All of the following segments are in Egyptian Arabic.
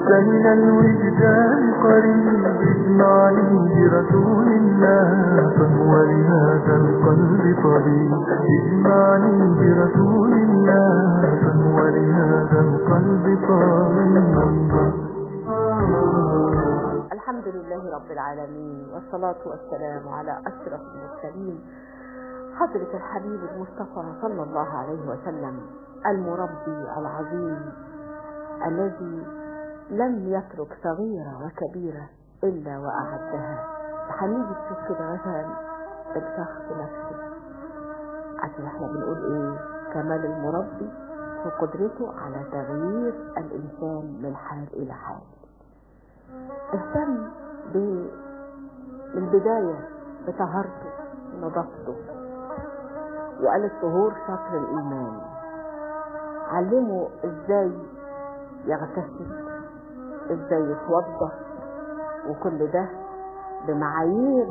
أنت من الوجدان قريب اجمعني برسول الله فهو لهذا القلب طبيب اجمعني برسول الله فهو لهذا القلب طبيب الحمد لله رب العالمين والصلاة والسلام على أشرف المرسلين حضرة الحبيب المصطفى صلى الله عليه وسلم المربي العظيم الذي لم يترك صغيرة وكبيرة إلا وأعدها هنيجي تشوف كده مثلا الشخص نفسه عشان احنا بنقول ايه كمال المربي في قدرته على تغيير الإنسان من حال إلى حال اهتم ب- بالبداية بطهارته نظافته وقال الطهور شطر الإيمان علمه ازاي يغتسل ازاي يتوضا وكل ده بمعايير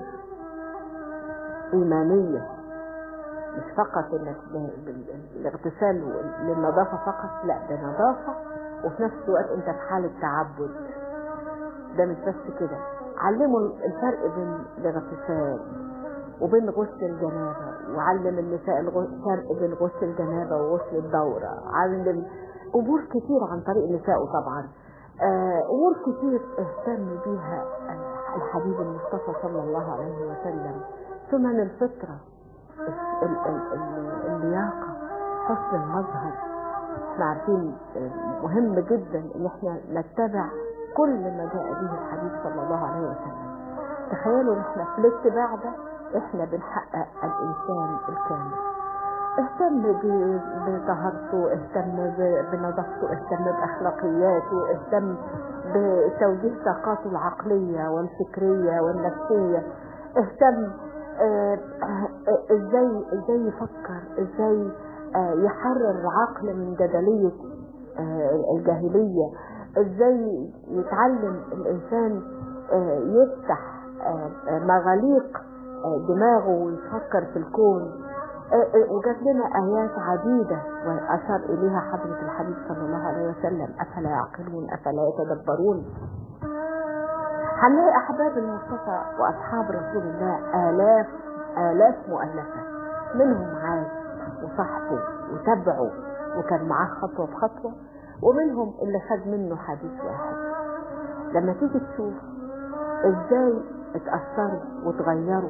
إيمانية مش فقط انك ب- ب- الاغتسال للنظافة فقط لا ده نظافة وفي نفس الوقت انت في حالة تعبد ده مش بس كده علموا الفرق بين الاغتسال وبين غسل الجنابة وعلم النساء الغ- الفرق بين غسل الجنابة وغسل الدورة علم أمور كتير عن طريق نسائه طبعا آه، أمور كتير اهتم بيها آه، الحبيب المصطفى صلى الله عليه وسلم سنن الفطرة ال- ال- ال- ال- اللياقة حسن المظهر احنا عارفين آه، مهم جدا ان احنا نتبع كل ما جاء به الحبيب صلى الله عليه وسلم تخيلوا ان احنا في الاتباع ده احنا بنحقق الانسان الكامل اهتم ب- بطهارته اهتم ب- بنظافته اهتم باخلاقياته اهتم بتوجيه طاقاته العقليه والفكريه والنفسيه اهتم آه، آه، ازاي ازاي يفكر ازاي آه، يحرر العقل من جدليه آه، الجاهليه ازاي يتعلم الانسان آه، يفتح آه، آه، مغاليق آه، دماغه ويفكر في الكون آه، آه، وجاب لنا آيات عديدة وأشار إليها حضرة الحبيب صلى الله عليه وسلم أفلا يعقلون أفلا يتدبرون هنلاقي أحباب المصطفى وأصحاب رسول الله آلاف آلاف مؤلفة منهم عاد وصاحبه وتبعه وكان معاه خطوة بخطوة ومنهم اللي خد منه حديث واحد لما تيجي تشوف ازاي اتأثروا وتغيروا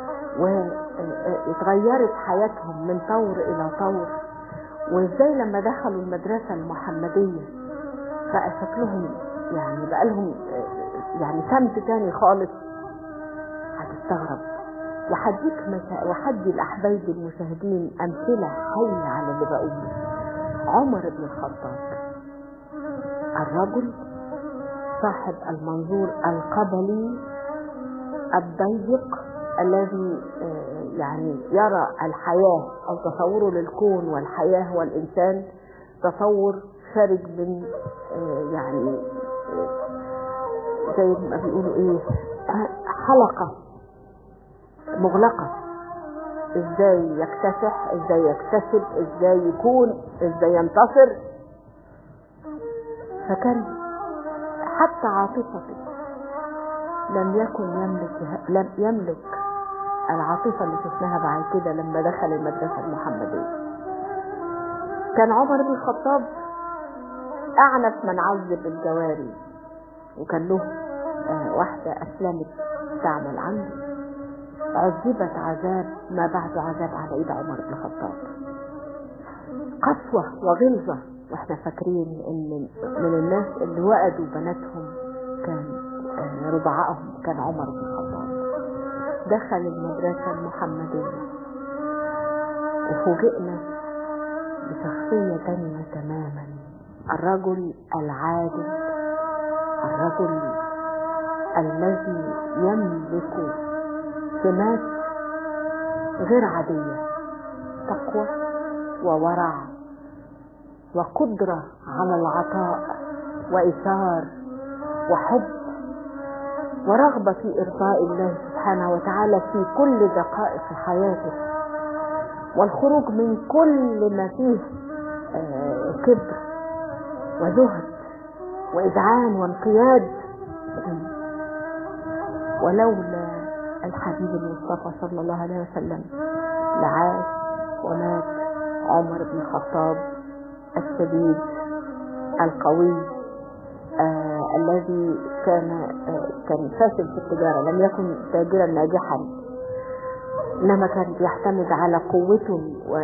واتغيرت حياتهم من طور الى طور وازاي لما دخلوا المدرسة المحمدية بقى شكلهم يعني بقى لهم يعني سمت تاني خالص هتستغرب وحديك مسا... وحدي الأحباب المشاهدين أمثلة حية على اللي بقوله عمر بن الخطاب الرجل صاحب المنظور القبلي الضيق الذي آه، يعني يرى الحياة أو تصوره للكون والحياة والإنسان تصور خارج من آه، يعني آه، زي ما بيقولوا ايه حلقة مغلقة ازاي يكتسح ازاي يكتسب ازاي يكون ازاي ينتصر فكان حتى عاطفته لم يكن يملك لم يملك العاطفة اللي شفناها بعد كده لما دخل المدرسة المحمدية كان عمر بن الخطاب أعنف من عذب الجواري وكان له آه، واحدة أسلمت تعمل عنده عذبت عذاب ما بعد عذاب على إيد عمر بن الخطاب قسوة وغلظة واحنا فاكرين ان من الناس اللي وأدوا بناتهم كان آه، رضعائهم كان عمر بن الخطاب دخل المدرسة المحمدية وفوجئنا بشخصية تانية تماما الرجل العادل الرجل الذي يملك سمات غير عادية تقوى وورع وقدرة على العطاء وإيثار وحب ورغبة في إرضاء الله سبحانه وتعالى في كل دقائق حياته والخروج من كل ما فيه آه، كبر وزهد وإذعان وانقياد ولولا الحبيب المصطفى صلى الله عليه وسلم لعاش ومات عمر بن الخطاب الشديد القوي آه الذي كان آه كان فاشل في التجارة لم يكن تاجرا ناجحا إنما كان بيعتمد على قوته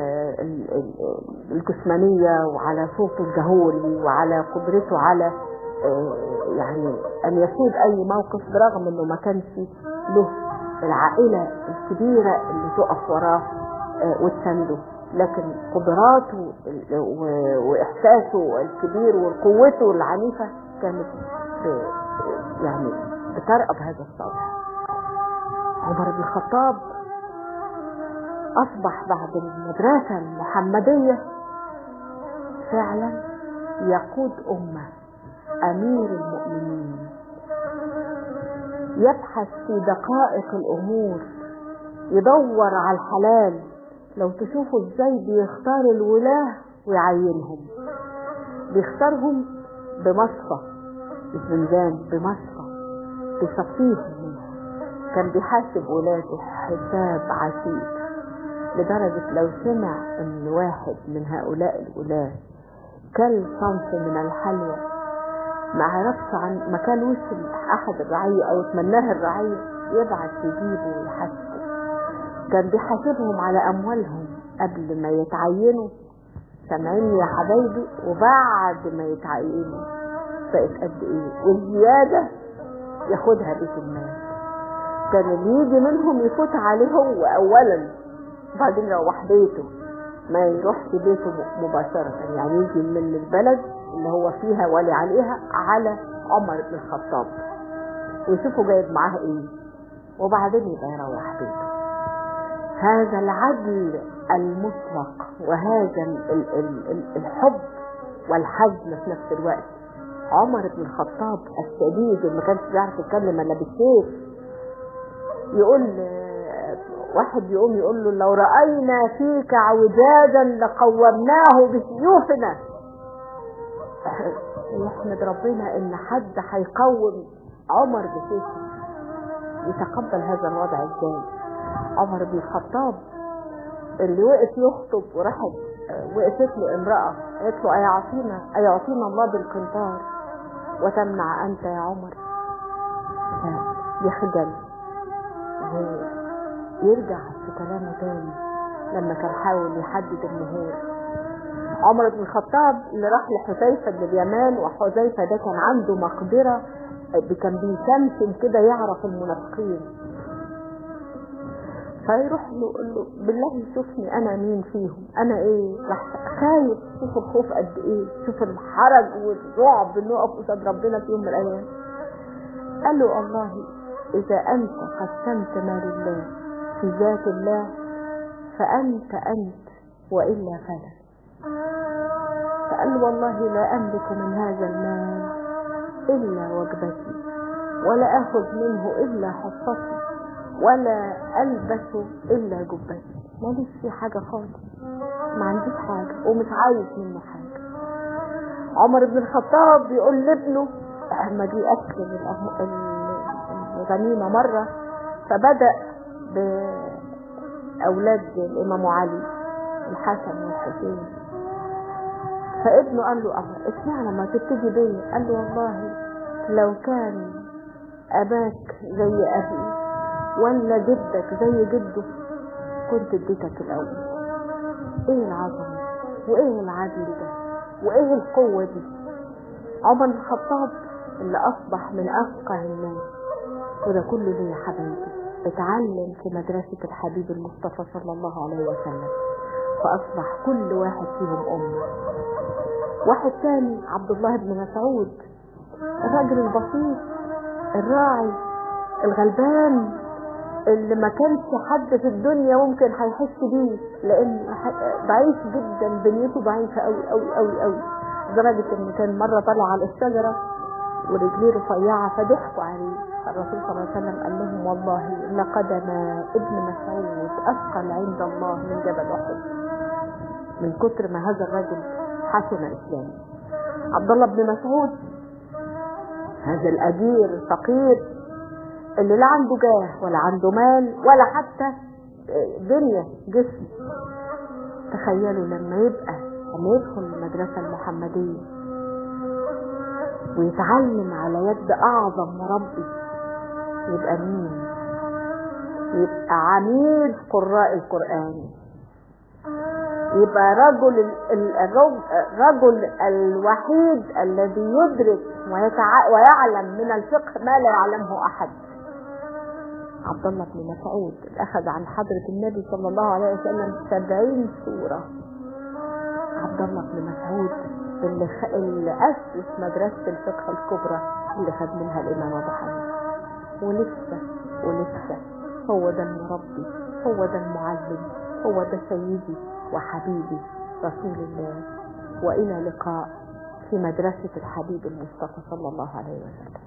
الجسمانية وعلى صوته الجهوري وعلى قدرته على آه يعني أن يسود أي موقف برغم أنه ما كانش له العائلة الكبيرة اللي تقف وراه وتسنده لكن قدراته واحساسه الكبير وقوته العنيفة كانت يعني بترقب هذا الصوت عمر بن الخطاب اصبح بعد المدرسة المحمدية فعلا يقود امة امير المؤمنين يبحث في دقائق الامور يدور على الحلال لو تشوفوا ازاي بيختار الولاه ويعينهم بيختارهم بمصفى مش بميزان بمصفى بيصفيهم منها كان بيحاسب ولاده حساب عسير لدرجة لو سمع ان واحد من هؤلاء الولاد كل صنف من الحلوى ما عرفش عن ما كان احد الرعية او اتمناه الرعية يبعث يجيبه ويحاسبه كان بيحاسبهم على اموالهم قبل ما يتعينوا سامعيني يا حبايبي وبعد ما يتعينوا بقت قد ايه والزيادة ياخدها بيت المال كان اللي يجي منهم يفوت عليه هو اولا وبعدين يروح بيته ما يروحش بيته مباشرة يعني يجي من البلد اللي هو فيها ولي عليها على عمر بن الخطاب ويشوفوا جايب معاه ايه وبعدين يبقى يروح بيته هذا العدل المطلق وهذا ال ال ال الحب والحزم في نفس الوقت عمر بن الخطاب الشديد اللي ما كانش بيعرف يتكلم الا بالسيف يقول واحد يقوم يقول له لو رأينا فيك عوجاجا لقومناه بسيوفنا يحمد ربنا ان حد هيقوم عمر بسيفه يتقبل هذا الوضع ازاي عمر بن الخطاب اللي وقف يخطب وراحت وقفت له امرأة قالت له أيعطينا أيعطينا الله بالقنطار وتمنع أنت يا عمر يخجل ويرجع في كلامه تاني لما كان حاول يحدد المهور عمر بن الخطاب اللي راح لحذيفة بن اليمان وحذيفة ده كان عنده مقدرة كان بيسمسم كده يعرف المنافقين فيروح له يقول له بالله شوفني انا مين فيهم انا ايه راح خايف شوف الخوف قد ايه شوف الحرج والرعب انه يقف قصاد ربنا في يوم من الايام قال له الله اذا انت قسمت مال الله في ذات الله فانت انت والا فلا فقال له والله لا املك من هذا المال الا وجبتي ولا اخذ منه الا حصتي ولا البس الا جبتي ماليش فيه حاجة خالص ما عنديش حاجة ومش عايز منه حاجة عمر بن الخطاب بيقول لابنه اما جه اكل الغنيمة مرة فبدأ بأولاد الإمام علي الحسن والحسين فابنه قال له اه اشمعنى ما تبتدي بيا قال له والله لو كان اباك زي ابي ولا جدك زي جده كنت اديتك الاول ايه العظمه وايه العدل ده وايه القوه دي عمر بن الخطاب اللي اصبح من افقه الناس وده كله ليه يا حبايبي اتعلم في مدرسة الحبيب المصطفى صلى الله عليه وسلم فأصبح كل واحد فيهم أمة واحد تاني عبد الله بن مسعود الراجل البسيط الراعي الغلبان اللي ما كانش حد في الدنيا ممكن هيحس بيه لان ضعيف جدا بنيته ضعيفه قوي قوي قوي قوي لدرجه ان كان مره طلع على الشجره ورجليه رفيعه فضحكوا عليه الرسول صلى الله عليه وسلم قال لهم والله لقدم ابن مسعود اثقل عند الله من جبل احد من كتر ما هذا الرجل حسن اسلامه عبد الله بن مسعود هذا الأجير الفقير اللي لا عنده جاه ولا عنده مال ولا حتى دنيا جسم تخيلوا لما يبقى لما يدخل المدرسة المحمدية ويتعلم على يد أعظم مربي يبقى مين؟ يبقى عميد قراء القرآن يبقى رجل ال- الرج- الرجل الوحيد الذي يدرك ويتع- ويعلم من الفقه ما لا يعلمه أحد عبد الله بن مسعود أخذ عن حضرة النبي صلى الله عليه وسلم سبعين سورة عبد الله بن مسعود اللي, خ... اللي أسس مدرسة الفقه الكبرى اللي خد منها الإمام أبو حنيفة ولسه ولسه هو ده المربي هو ده المعلم هو ده سيدي وحبيبي رسول الله وإلى لقاء في مدرسة الحبيب المصطفى صلى الله عليه وسلم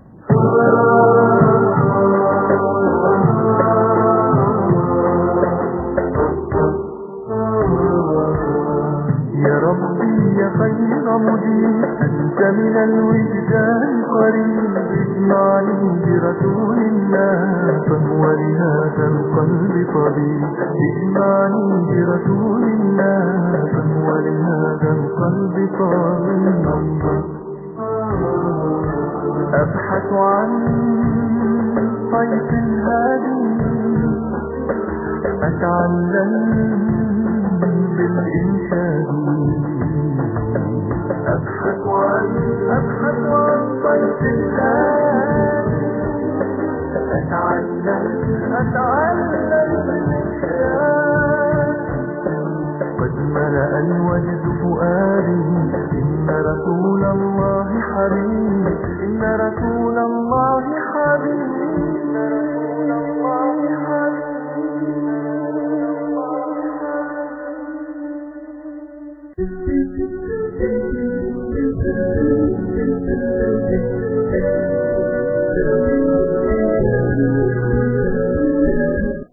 يا ربي يا خير مدير أنت من الوجدان قريب اجمعني برسول الله فهو لهذا القلب طبيب اجمعني برسول الله فهو لهذا القلب طبيب أبحث عن طيف هادي أتعلم بالإنشاد أبحث عن أبحث عن طيف الهادي أتعلم أتعلم بالإنشاد قد ملأ الوجد فؤادي إن رسول الله حبيب إن رسول الله حبيب إن رسول الله حبيب